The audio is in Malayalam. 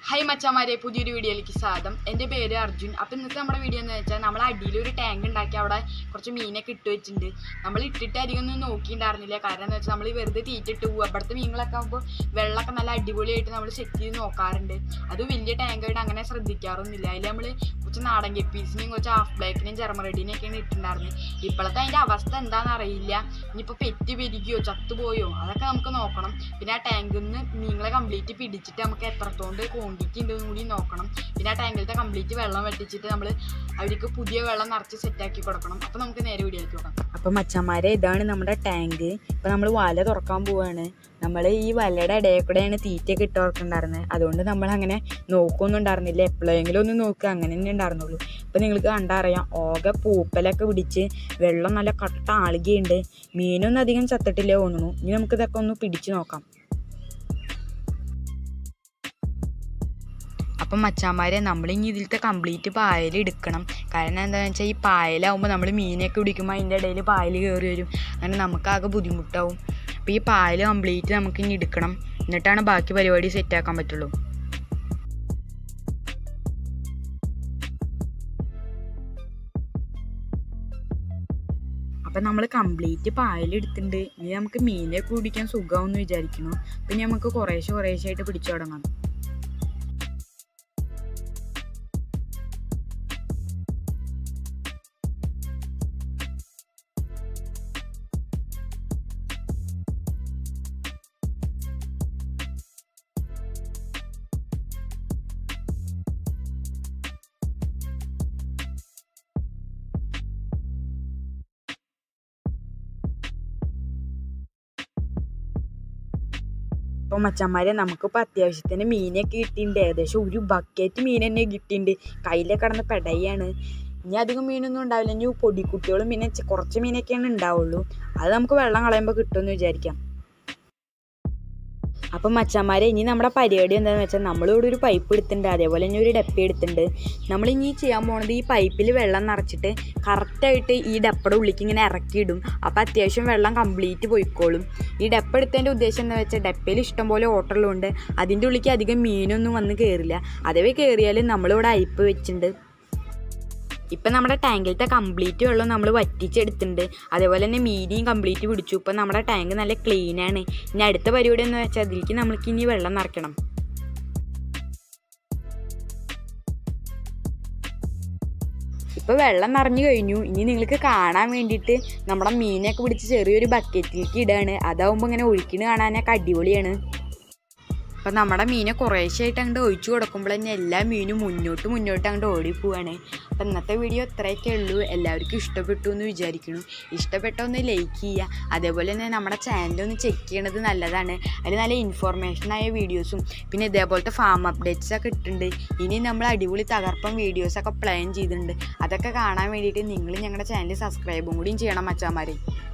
ഹൈ മച്ചാമാരെ പുതിയൊരു വീഡിയോയിലേക്ക് സ്വാഗതം എൻ്റെ പേര് അർജുൻ അപ്പോൾ ഇന്നത്തെ നമ്മുടെ വീഡിയോ എന്ന് വെച്ചാൽ നമ്മൾ അടിയിൽ ഒരു ടാങ്ക് ഉണ്ടാക്കി അവിടെ കുറച്ച് മീനൊക്കെ ഇട്ട് വെച്ചിട്ടുണ്ട് നമ്മൾ ഇട്ടിട്ട് അധികം ഒന്നും നോക്കിയിട്ടുണ്ടായിരുന്നില്ല കാരണം എന്ന് വെച്ചാൽ നമ്മൾ വെറുതെ തീറ്റിട്ട് പോകും അവിടുത്തെ മീനുകളൊക്കെ ആകുമ്പോൾ വെള്ളമൊക്കെ നല്ല അടിപൊളിയായിട്ട് നമ്മൾ സെറ്റ് ചെയ്ത് നോക്കാറുണ്ട് അത് വലിയ ടാങ്കായിട്ട് അങ്ങനെ ശ്രദ്ധിക്കാറൊന്നുമില്ല അതിൽ നമ്മൾ കുറച്ച് നാടൻ ഗപ്പീസിനെയും കുറച്ച് ഹാഫ് ബ്ലാക്കിനെയും ജർമ്മറഡിനെയൊക്കെയാണ് ഇട്ടിട്ടുണ്ടായിരുന്നത് ഇപ്പോഴത്തെ അതിൻ്റെ അവസ്ഥ എന്താണെന്ന് അറിയില്ല ഇനിയിപ്പോൾ പെറ്റ് പെരുകിയോ ചത്തുപോയോ അതൊക്കെ നമുക്ക് നോക്കണം പിന്നെ ആ ടാങ്കിൽ നിന്ന് മീനുകളെ കംപ്ലീറ്റ് പിടിച്ചിട്ട് നമുക്ക് എത്രത്തോണ്ട് ക്വാണ്ടിറ്റി ഉണ്ടെന്ന് കൂടി നോക്കണം പിന്നെ ആ ടാങ്കിലത്തെ കംപ്ലീറ്റ് വെള്ളം വെട്ടിച്ചിട്ട് നമ്മൾ അവർക്ക് പുതിയ വെള്ളം നിറച്ച് സെറ്റാക്കി കൊടുക്കണം അപ്പോൾ നമുക്ക് നേരെ വീഡിയോയിലേക്ക് നോക്കാം അപ്പം മച്ചന്മാരെ ഇതാണ് നമ്മുടെ ടാങ്ക് ഇപ്പം നമ്മൾ വല തുറക്കാൻ പോവാണ് നമ്മൾ ഈ വലയുടെ ഇടയിൽ കൂടെയാണ് തീറ്റയൊക്കെ ഇട്ട് തുറക്കുന്നുണ്ടായിരുന്നത് അതുകൊണ്ട് നമ്മൾ അങ്ങനെ നോക്കൊന്നും ഉണ്ടായിരുന്നില്ല എപ്പോഴെങ്കിലും ഒന്ന് നോക്കുക അങ്ങനെ തന്നെ ഉണ്ടായിരുന്നുള്ളൂ ഇപ്പം നിങ്ങൾക്ക് കണ്ടറിയാം ഓകെ പൂപ്പലൊക്കെ പിടിച്ച് വെള്ളം നല്ല കട്ട ആളുകയുണ്ട് മീനൊന്നും അധികം ചത്തിട്ടില്ല തോന്നുന്നു ഇനി നമുക്ക് ഇതൊക്കെ ഒന്ന് പിടിച്ചു നോക്കാം അപ്പം മച്ചാന്മാരെ നമ്മളിനി ഇതിലത്തെ കംപ്ലീറ്റ് പായൽ എടുക്കണം കാരണം എന്താണെന്ന് വെച്ചാൽ ഈ പായലാവുമ്പോൾ നമ്മൾ മീനൊക്കെ പിടിക്കുമ്പോൾ അതിൻ്റെ ഇടയിൽ പായൽ കയറി വരും അങ്ങനെ നമുക്കാകെ ബുദ്ധിമുട്ടാവും അപ്പോൾ ഈ പായൽ കംപ്ലീറ്റ് നമുക്ക് ഇനി എടുക്കണം എന്നിട്ടാണ് ബാക്കി പരിപാടി സെറ്റാക്കാൻ പറ്റുള്ളൂ അപ്പം നമ്മൾ കംപ്ലീറ്റ് പായൽ എടുത്തിട്ടുണ്ട് ഇനി നമുക്ക് മീനൊക്കെ പിടിക്കാൻ സുഖമാവെന്ന് വിചാരിക്കുന്നു അപ്പം നമുക്ക് കുറേശ്ശെ കുറേശ്ശെ ആയിട്ട് പിടിച്ചു തുടങ്ങാം അപ്പോൾ മച്ചന്മാരെ നമുക്കിപ്പോൾ അത്യാവശ്യത്തിന് മീനൊക്കെ കിട്ടിയിട്ടുണ്ട് ഏകദേശം ഒരു ബക്കറ്റ് മീൻ തന്നെ കിട്ടിയിട്ടുണ്ട് കയ്യിലൊക്കെ കിടന്ന് പെടയാണ് ഇനി അധികം മീനൊന്നും ഉണ്ടാവില്ല ഇനി പൊടിക്കുട്ടികളും പിന്നെ ചെ- കുറച്ച് മീനൊക്കെയാണ് ഉണ്ടാവുള്ളൂ അത് നമുക്ക് വെള്ളം കളയുമ്പോൾ കിട്ടുമെന്ന് വിചാരിക്കാം അപ്പം മച്ചന്മാരെ ഇനി നമ്മുടെ പരിപാടി എന്താണെന്ന് വെച്ചാൽ നമ്മളിവിടെ ഒരു പൈപ്പ് എടുത്തിട്ടുണ്ട് അതേപോലെ തന്നെ ഒരു ഡപ്പ എടുത്തിട്ടുണ്ട് നമ്മൾ ഇനി ചെയ്യാൻ പോണത് ഈ പൈപ്പിൽ വെള്ളം നിറച്ചിട്ട് കറക്റ്റായിട്ട് ഈ ഡപ്പയുടെ ഉള്ളിലേക്ക് ഇങ്ങനെ ഇറക്കിയിടും അപ്പോൾ അത്യാവശ്യം വെള്ളം കംപ്ലീറ്റ് പോയിക്കോളും ഈ ഡപ്പ എടുത്തതിൻ്റെ ഉദ്ദേശം എന്താ വെച്ചാൽ ഡപ്പയിൽ ഇഷ്ടംപോലെ ഓട്ടറുള്ളതുകൊണ്ട് അതിൻ്റെ ഉള്ളിലേക്ക് അധികം മീനൊന്നും വന്ന് കയറില്ല അതേ കയറിയാൽ നമ്മളിവിടെ അരിപ്പ് വെച്ചിട്ടുണ്ട് ഇപ്പം നമ്മുടെ ടാങ്കിലത്തെ കംപ്ലീറ്റ് വെള്ളം നമ്മൾ വറ്റിച്ചെടുത്തിട്ടുണ്ട് അതേപോലെ തന്നെ മീനിയും കംപ്ലീറ്റ് പിടിച്ചു ഇപ്പം നമ്മുടെ ടാങ്ക് നല്ല ക്ലീനാണ് ഇനി അടുത്ത പരിപാടി എന്ന് വെച്ചാൽ അതിലേക്ക് നമ്മൾക്ക് ഇനി വെള്ളം നിറയ്ക്കണം ഇപ്പോൾ വെള്ളം നിറഞ്ഞു കഴിഞ്ഞു ഇനി നിങ്ങൾക്ക് കാണാൻ വേണ്ടിയിട്ട് നമ്മുടെ മീനൊക്കെ പിടിച്ച് ചെറിയൊരു ബക്കറ്റിലേക്ക് ഇടുകയാണ് അതാവുമ്പോൾ ഇങ്ങനെ ഒഴുക്കിന് കാണാനൊക്കെ അടിപൊളിയാണ് അപ്പം നമ്മുടെ മീനെ കുറേശ്ശായിട്ട് അങ്ങോട്ട് ഒഴിച്ചു കൊടുക്കുമ്പോൾ തന്നെ എല്ലാ മീനും മുന്നോട്ട് മുന്നോട്ട് അങ്ങോട്ട് ഓടിപ്പോവാണ് അപ്പം ഇന്നത്തെ വീഡിയോ ഇത്രയൊക്കെ ഉള്ളൂ എല്ലാവർക്കും ഇഷ്ടപ്പെട്ടു എന്ന് വിചാരിക്കുന്നു ഇഷ്ടപ്പെട്ട ഒന്ന് ലൈക്ക് ചെയ്യുക അതേപോലെ തന്നെ നമ്മുടെ ചാനൽ ഒന്ന് ചെക്ക് ചെയ്യണത് നല്ലതാണ് അതിൽ നല്ല ഇൻഫോർമേഷനായ വീഡിയോസും പിന്നെ ഇതേപോലത്തെ ഫാം അപ്ഡേറ്റ്സ് ഒക്കെ ഇട്ടിട്ടുണ്ട് ഇനി നമ്മൾ അടിപൊളി തകർപ്പം വീഡിയോസൊക്കെ പ്ലാൻ ചെയ്തിട്ടുണ്ട് അതൊക്കെ കാണാൻ വേണ്ടിയിട്ട് നിങ്ങൾ ഞങ്ങളുടെ ചാനൽ സബ്സ്ക്രൈബും കൂടിയും ചെയ്യണം മച്ചാമാരെ